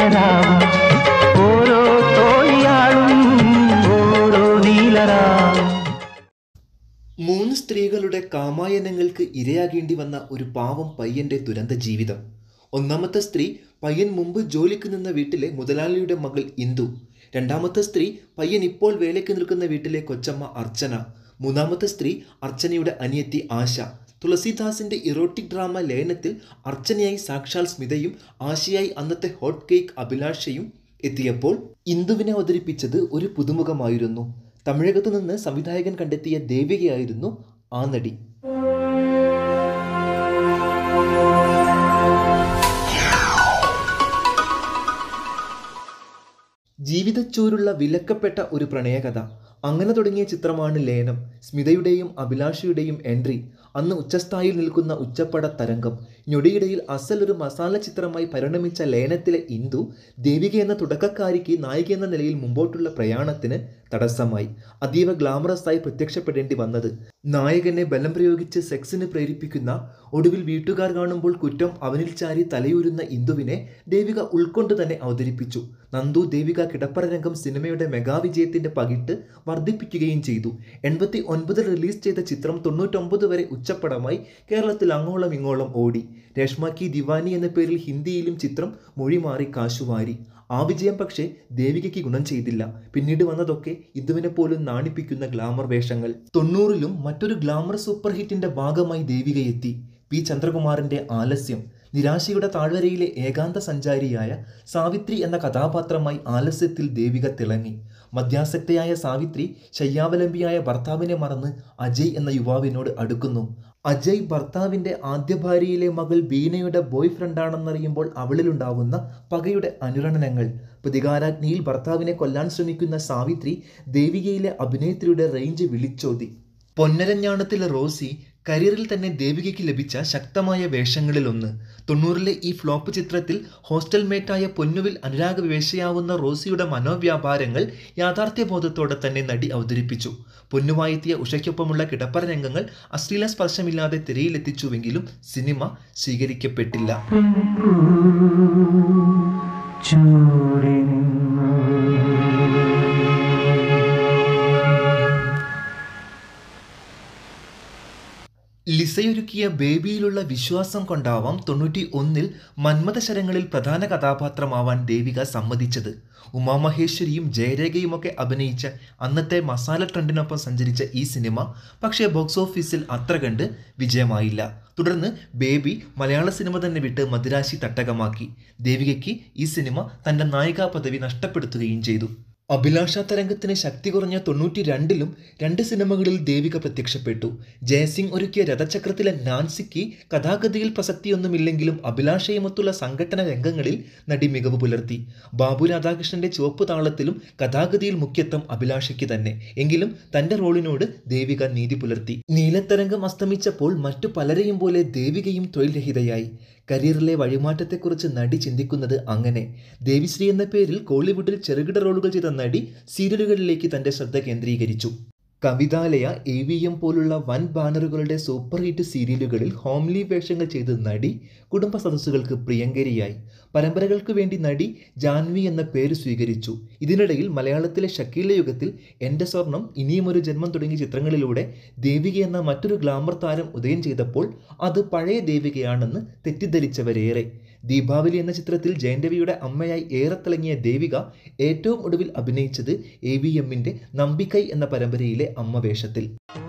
നീലരാവും ഓരോ തോഴിയാളും ഓരോ നീലരാവും മൂന്ന് സ്ത്രീകളുടെ കാമായനങ്ങൾക്ക് ഇരയാകേണ്ടി വന്ന ഒരു പാവം പയ്യന്റെ ദുരന്ത ജീവിതം ഒന്നാമത്തെ സ്ത്രീ പയ്യൻ മുമ്പ് ജോലിക്ക് നിന്ന വീട്ടിലെ മുതലാളിയുടെ മകൾ ഇന്ദു രണ്ടാമത്തെ സ്ത്രീ പയ്യൻ ഇപ്പോൾ വേലയ്ക്ക് നിൽക്കുന്ന വീട്ടിലെ കൊച്ചമ്മ അർച്ചന മൂന്നാമത്തെ സ്ത്രീ അർച്ചനയുടെ അനിയത്തി ആശ തുളസീദാസിന്റെ ഇറോട്ടിക് ഡ്രാമ ലയനത്തിൽ അർച്ചനയായി സാക്ഷാൽ സ്മിതയും ആശയായി അന്നത്തെ ഹോട്ട് കേക്ക് അഭിലാഷയും എത്തിയപ്പോൾ ഇന്ദുവിനെ അവതരിപ്പിച്ചത് ഒരു പുതുമുഖമായിരുന്നു തമിഴകത്തു നിന്ന് സംവിധായകൻ കണ്ടെത്തിയ ദേവികയായിരുന്നു ആ നടി ജീവിതച്ചോരുള്ള വിലക്കപ്പെട്ട ഒരു പ്രണയകഥ അങ്ങനെ തുടങ്ങിയ ചിത്രമാണ് ലയനം സ്മിതയുടെയും അഭിലാഷയുടെയും എൻട്രി അന്ന് ഉച്ചസ്ഥായിൽ നിൽക്കുന്ന ഉച്ചപ്പട തരംഗം ഞൊടിയിടയിൽ അസൽ ഒരു മസാല ചിത്രമായി പരിണമിച്ച ലയനത്തിലെ ഇന്ദു ദേവിക എന്ന തുടക്കക്കാരിക്ക് നായിക എന്ന നിലയിൽ മുമ്പോട്ടുള്ള പ്രയാണത്തിന് തടസ്സമായി അതീവ ഗ്ലാമറസായി പ്രത്യക്ഷപ്പെടേണ്ടി വന്നത് നായകനെ ബലം പ്രയോഗിച്ച് സെക്സിന് പ്രേരിപ്പിക്കുന്ന ഒടുവിൽ വീട്ടുകാർ കാണുമ്പോൾ കുറ്റം അവനിൽ ചാരി തലയൂരുന്ന ഇന്ദുവിനെ ദേവിക ഉൾക്കൊണ്ട് തന്നെ അവതരിപ്പിച്ചു നന്ദു ദേവിക കിടപ്പറ രംഗം സിനിമയുടെ മെഗാവിജയത്തിന്റെ പകിട്ട് വർദ്ധിപ്പിക്കുകയും ചെയ്തു എൺപത്തി ഒൻപതിൽ റിലീസ് ചെയ്ത ചിത്രം തൊണ്ണൂറ്റൊമ്പത് വരെ ഉച്ചപ്പടമായി കേരളത്തിൽ അങ്ങോളം ഇങ്ങോളം ഓടി രേഷ്മ കി ദിവാനി എന്ന പേരിൽ ഹിന്ദിയിലും ചിത്രം മൊഴിമാറി കാശുവാരി ആ വിജയം പക്ഷേ ദേവികയ്ക്ക് ഗുണം ചെയ്തില്ല പിന്നീട് വന്നതൊക്കെ ഇതുവിനെ പോലും നാണിപ്പിക്കുന്ന ഗ്ലാമർ വേഷങ്ങൾ തൊണ്ണൂറിലും മറ്റൊരു ഗ്ലാമർ സൂപ്പർ ഹിറ്റിന്റെ ഭാഗമായി ദേവിക എത്തി പി ചന്ദ്രകുമാറിന്റെ ആലസ്യം നിരാശയുടെ താഴ്വരയിലെ ഏകാന്ത സഞ്ചാരിയായ സാവിത്രി എന്ന കഥാപാത്രമായി ആലസ്യത്തിൽ ദേവിക തിളങ്ങി മദ്യാസക്തയായ സാവിത്രി ശയ്യാവലംബിയായ ഭർത്താവിനെ മറന്ന് അജയ് എന്ന യുവാവിനോട് അടുക്കുന്നു അജയ് ഭർത്താവിൻ്റെ ആദ്യ ഭാര്യയിലെ മകൾ ബീനയുടെ ബോയ് ഫ്രണ്ടാണെന്നറിയുമ്പോൾ അവളിലുണ്ടാവുന്ന പകയുടെ അനുരണനങ്ങൾ പ്രതികാരാഗ്നിയിൽ ഭർത്താവിനെ കൊല്ലാൻ ശ്രമിക്കുന്ന സാവിത്രി ദേവികയിലെ അഭിനേത്രിയുടെ റേഞ്ച് വിളിച്ചോതി പൊന്നരഞ്ഞാണത്തിലെ റോസി കരിയറിൽ തന്നെ ദേവികയ്ക്ക് ലഭിച്ച ശക്തമായ വേഷങ്ങളിലൊന്ന് തൊണ്ണൂറിലെ ഈ ഫ്ലോപ്പ് ചിത്രത്തിൽ ഹോസ്റ്റൽ മേറ്റായ പൊന്നുവിൽ അനുരാഗ വിവേശയാവുന്ന റോസിയുടെ മനോവ്യാപാരങ്ങൾ യാഥാർത്ഥ്യബോധത്തോടെ തന്നെ നടി അവതരിപ്പിച്ചു പൊന്നുവായെത്തിയ ഉഷയ്ക്കൊപ്പമുള്ള കിടപ്പറ രംഗങ്ങൾ അശ്ലീല സ്പർശമില്ലാതെ തിരയിലെത്തിച്ചുവെങ്കിലും സിനിമ സ്വീകരിക്കപ്പെട്ടില്ല ചൂടി ലിസയൊരുക്കിയ ബേബിയിലുള്ള വിശ്വാസം കൊണ്ടാവാം തൊണ്ണൂറ്റി ഒന്നിൽ മന്മഥശരങ്ങളിൽ പ്രധാന കഥാപാത്രമാവാൻ ദേവിക സമ്മതിച്ചത് ഉമാമഹേശ്വരിയും ജയരേഖയുമൊക്കെ അഭിനയിച്ച അന്നത്തെ മസാല ട്രെൻഡിനൊപ്പം സഞ്ചരിച്ച ഈ സിനിമ പക്ഷേ ബോക്സ് ഓഫീസിൽ അത്ര കണ്ട് വിജയമായില്ല തുടർന്ന് ബേബി മലയാള സിനിമ തന്നെ വിട്ട് മദിരാശി തട്ടകമാക്കി ദേവികയ്ക്ക് ഈ സിനിമ തൻ്റെ നായികാ പദവി നഷ്ടപ്പെടുത്തുകയും ചെയ്തു അഭിലാഷ തരംഗത്തിന് ശക്തി കുറഞ്ഞ തൊണ്ണൂറ്റി രണ്ടിലും രണ്ട് സിനിമകളിൽ ദേവിക പ്രത്യക്ഷപ്പെട്ടു ജയസിംഗ് ഒരുക്കിയ രഥചക്രത്തിലെ നാൻസിക്ക് കഥാഗതിയിൽ പ്രസക്തിയൊന്നുമില്ലെങ്കിലും അഭിലാഷയുമൊത്തുള്ള സംഘടന രംഗങ്ങളിൽ നടി മികവ് പുലർത്തി ബാബു രാധാകൃഷ്ണന്റെ ചുവപ്പ് താളത്തിലും കഥാഗതിയിൽ മുഖ്യത്വം അഭിലാഷയ്ക്ക് തന്നെ എങ്കിലും തന്റെ റോളിനോട് ദേവിക നീതി പുലർത്തി നീലത്തരംഗം അസ്തമിച്ചപ്പോൾ മറ്റു പലരെയും പോലെ ദേവികയും തൊഴിൽ രഹിതയായി കരിയറിലെ വഴിമാറ്റത്തെക്കുറിച്ച് നടി ചിന്തിക്കുന്നത് അങ്ങനെ ദേവിശ്രീ എന്ന പേരിൽ കോളിവുഡിൽ ചെറുകിട റോളുകൾ ചെയ്ത നടി സീരിയലുകളിലേക്ക് തന്റെ ശ്രദ്ധ കേന്ദ്രീകരിച്ചു കവിതാലയ എ വി എം പോലുള്ള വൻ ബാനറുകളുടെ സൂപ്പർ ഹിറ്റ് സീരിയലുകളിൽ ഹോംലി വേഷങ്ങൾ ചെയ്ത് നടി കുടുംബ സദസ്സുകൾക്ക് പ്രിയങ്കരിയായി പരമ്പരകൾക്ക് വേണ്ടി നടി ജാൻവി എന്ന പേര് സ്വീകരിച്ചു ഇതിനിടയിൽ മലയാളത്തിലെ ഷക്കീല യുഗത്തിൽ എൻ്റെ സ്വർണം ഇനിയും ഒരു ജന്മം തുടങ്ങിയ ചിത്രങ്ങളിലൂടെ ദേവിക എന്ന മറ്റൊരു ഗ്ലാമർ താരം ഉദയം ചെയ്തപ്പോൾ അത് പഴയ ദേവികയാണെന്ന് തെറ്റിദ്ധരിച്ചവരേറെ ദീപാവലി എന്ന ചിത്രത്തിൽ ജയന്റവിയുടെ അമ്മയായി ഏറെ തിളങ്ങിയ ദേവിക ഏറ്റവും ഒടുവിൽ അഭിനയിച്ചത് എ വി എമ്മിൻ്റെ നമ്പിക്കൈ എന്ന പരമ്പരയിലെ അമ്മ വേഷത്തിൽ